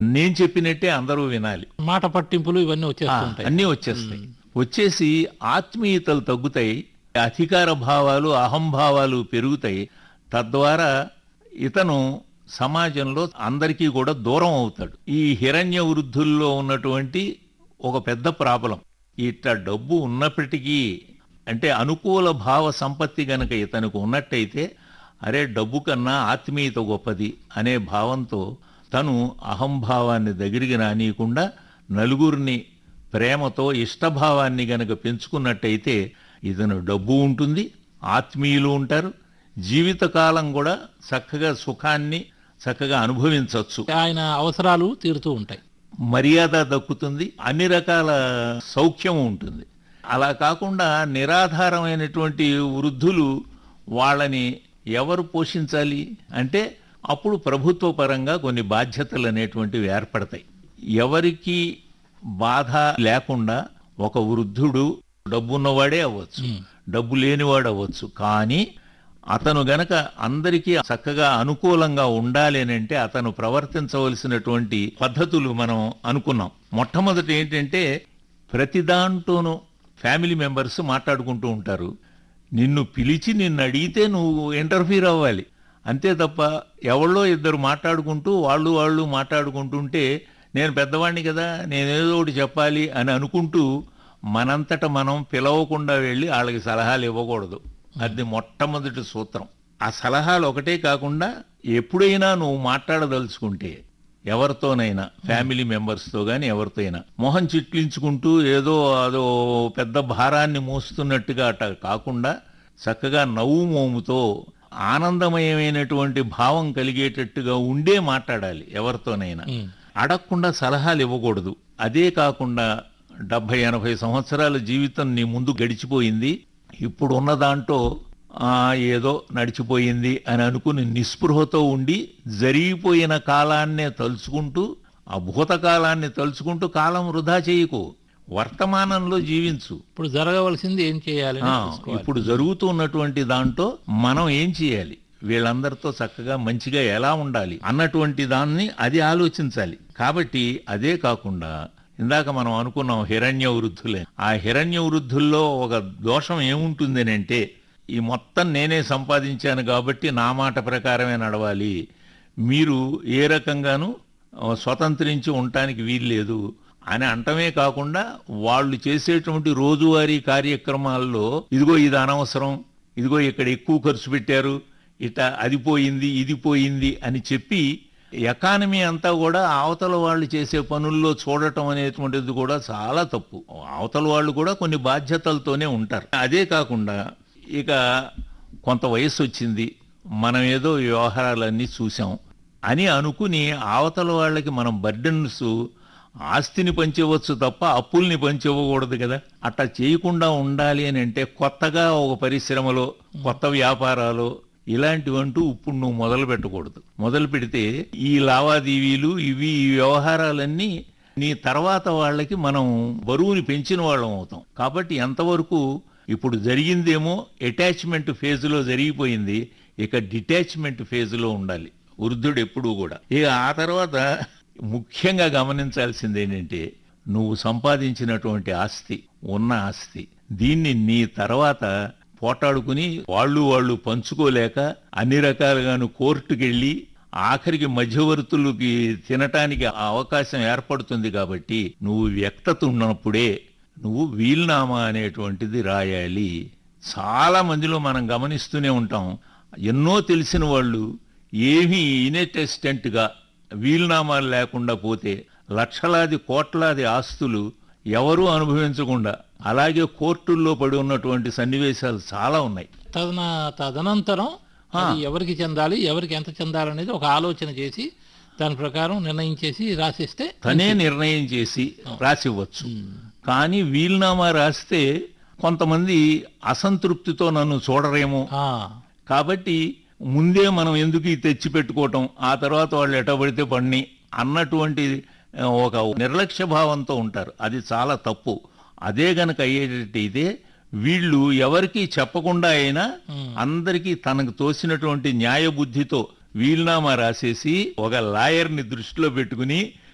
నేను చెప్పినట్టే అందరూ వినాలి మాట పట్టింపులు ఇవన్నీ ఆ, వచ్చేస్తుంటాయి అన్నీ వచ్చేస్తాయి వచ్చేసి ఆత్మీయతలు తగ్గుతాయి అధికార భావాలు అహంభావాలు పెరుగుతాయి తద్వారా ఇతను సమాజంలో అందరికీ కూడా దూరం అవుతాడు ఈ హిరణ్య వృద్ధుల్లో ఉన్నటువంటి ఒక పెద్ద ప్రాబ్లం ఇట్లా డబ్బు ఉన్నప్పటికీ అంటే అనుకూల భావ సంపత్తి గనక ఇతనికి ఉన్నట్టయితే అరే డబ్బు కన్నా ఆత్మీయత గొప్పది అనే భావంతో తను అహంభావాన్ని దగ్గరికి రానియకుండా నలుగురిని ప్రేమతో ఇష్టభావాన్ని గనక పెంచుకున్నట్టయితే ఇతను డబ్బు ఉంటుంది ఆత్మీయులు ఉంటారు జీవితకాలం కూడా చక్కగా సుఖాన్ని చక్కగా అనుభవించవచ్చు ఆయన అవసరాలు తీరుతూ ఉంటాయి మర్యాద దక్కుతుంది అన్ని రకాల సౌఖ్యం ఉంటుంది అలా కాకుండా నిరాధారమైనటువంటి వృద్ధులు వాళ్ళని ఎవరు పోషించాలి అంటే అప్పుడు ప్రభుత్వ పరంగా కొన్ని బాధ్యతలు అనేటువంటివి ఏర్పడతాయి ఎవరికి బాధ లేకుండా ఒక వృద్ధుడు డబ్బున్నవాడే అవ్వచ్చు డబ్బు లేనివాడు అవ్వచ్చు కానీ అతను గనక అందరికీ చక్కగా అనుకూలంగా ఉండాలి అని అంటే అతను ప్రవర్తించవలసినటువంటి పద్ధతులు మనం అనుకున్నాం మొట్టమొదటి ఏంటంటే ప్రతి దాంట్లోనూ ఫ్యామిలీ మెంబర్స్ మాట్లాడుకుంటూ ఉంటారు నిన్ను పిలిచి నిన్ను అడిగితే నువ్వు ఇంటర్ఫీర్ అవ్వాలి అంతే తప్ప ఎవళ్ళో ఇద్దరు మాట్లాడుకుంటూ వాళ్ళు వాళ్ళు మాట్లాడుకుంటుంటే నేను పెద్దవాడిని కదా నేనేదో ఒకటి చెప్పాలి అని అనుకుంటూ మనంతట మనం పిలవకుండా వెళ్ళి వాళ్ళకి సలహాలు ఇవ్వకూడదు అది మొట్టమొదటి సూత్రం ఆ సలహాలు ఒకటే కాకుండా ఎప్పుడైనా నువ్వు మాట్లాడదలుచుకుంటే ఎవరితోనైనా ఫ్యామిలీ మెంబర్స్తో గాని ఎవరితో అయినా మొహం చిట్లించుకుంటూ ఏదో అదో పెద్ద భారాన్ని మోస్తున్నట్టుగా అట కాకుండా చక్కగా నవ్వు మోముతో ఆనందమయమైనటువంటి భావం కలిగేటట్టుగా ఉండే మాట్లాడాలి ఎవరితోనైనా అడగకుండా సలహాలు ఇవ్వకూడదు అదే కాకుండా డెబ్బై ఎనభై సంవత్సరాల జీవితం నీ ముందు గడిచిపోయింది ఇప్పుడు ఉన్న దాంట్లో ఆ, ఏదో నడిచిపోయింది అని అనుకుని నిస్పృహతో ఉండి జరిగిపోయిన కాలాన్నే తలుచుకుంటూ ఆ భూతకాలాన్ని తలుచుకుంటూ కాలం వృధా చేయకు వర్తమానంలో జీవించు ఇప్పుడు జరగవలసింది ఏం చేయాలి ఆ, ఇప్పుడు జరుగుతున్నటువంటి దాంట్లో మనం ఏం చేయాలి వీళ్ళందరితో చక్కగా మంచిగా ఎలా ఉండాలి అన్నటువంటి దాన్ని అది ఆలోచించాలి కాబట్టి అదే కాకుండా ఇందాక మనం అనుకున్నాం హిరణ్య వృద్ధులే ఆ హిరణ్య వృద్ధుల్లో ఒక దోషం ఏముంటుంది అని అంటే ఈ మొత్తం నేనే సంపాదించాను కాబట్టి నా మాట ప్రకారమే నడవాలి మీరు ఏ రకంగానూ ఆ, స్వతంత్రించి ఉండటానికి వీల్లేదు అని అంటమే కాకుండా వాళ్ళు చేసేటువంటి రోజువారీ కార్యక్రమాల్లో ఇదిగో ఇది అనవసరం ఇదిగో ఇక్కడ ఎక్కువ ఖర్చు పెట్టారు ఇట అది పోయింది ఇది పోయింది అని చెప్పి ఎకానమీ అంతా కూడా అవతల వాళ్ళు చేసే పనుల్లో చూడటం అనేటువంటిది కూడా చాలా తప్పు అవతల వాళ్ళు కూడా కొన్ని బాధ్యతలతోనే ఉంటారు అదే కాకుండా ఇక కొంత వయసు వచ్చింది మనం ఏదో ఈ వ్యవహారాలన్నీ చూసాం అని అనుకుని అవతల వాళ్ళకి మనం బర్డన్స్ ఆస్తిని పంచివ్వచ్చు తప్ప అప్పుల్ని పంచివ్వకూడదు కదా అట్లా చేయకుండా ఉండాలి అని అంటే కొత్తగా ఒక పరిశ్రమలో కొత్త వ్యాపారాలు ఇలాంటివంటూ ఇప్పుడు నువ్వు మొదలు పెట్టకూడదు మొదలు పెడితే ఈ లావాదేవీలు ఇవి ఈ వ్యవహారాలన్నీ నీ తర్వాత వాళ్ళకి మనం బరువుని పెంచిన వాళ్ళం అవుతాం కాబట్టి ఎంతవరకు ఇప్పుడు జరిగిందేమో అటాచ్మెంట్ ఫేజ్లో జరిగిపోయింది ఇక డిటాచ్మెంట్ ఫేజ్లో ఉండాలి వృద్ధుడు ఎప్పుడూ కూడా ఇక ఆ తర్వాత ముఖ్యంగా గమనించాల్సింది ఏంటంటే నువ్వు సంపాదించినటువంటి ఆస్తి ఉన్న ఆస్తి దీన్ని నీ తర్వాత పోటాడుకుని వాళ్ళు వాళ్ళు పంచుకోలేక అన్ని రకాలుగాను కోర్టుకెళ్ళి ఆఖరికి మధ్యవర్తులకి తినటానికి ఆ అవకాశం ఏర్పడుతుంది కాబట్టి నువ్వు వ్యక్తత ఉన్నప్పుడే నువ్వు వీల్నామా అనేటువంటిది రాయాలి చాలా మందిలో మనం గమనిస్తూనే ఉంటాం ఎన్నో తెలిసిన వాళ్ళు ఏమీ ఇనెటెస్టెంట్గా వీలునామాలు లేకుండా పోతే లక్షలాది కోట్లాది ఆస్తులు ఎవరూ అనుభవించకుండా అలాగే కోర్టుల్లో పడి ఉన్నటువంటి సన్నివేశాలు చాలా ఉన్నాయి తదన తదనంతరం అది ఎవరికి చెందాలి ఎవరికి ఎంత చెందాలి అనేది ఒక ఆలోచన చేసి దాని ప్రకారం నిర్ణయించేసి రాసిస్తే తనే నిర్ణయం చేసి రాసివ్వచ్చు కానీ వీలునామా రాస్తే కొంతమంది అసంతృప్తితో నన్ను చూడరేమో ఆ, కాబట్టి ముందే మనం ఎందుకు ఇది తెచ్చి పెట్టుకోవటం ఆ తర్వాత వాళ్ళు ఎటబడితే పడిని అన్నటువంటి ఆ, ఒక నిర్లక్ష్య భావంతో ఉంటారు అది చాలా తప్పు అదే గనక అయ్యేటట్టయితే వీళ్ళు ఎవరికి చెప్పకుండా అయినా అందరికీ తనకు తోసినటువంటి న్యాయ బుద్ధితో వీలునామా రాసేసి ఒక లాయర్ని దృష్టిలో పెట్టుకుని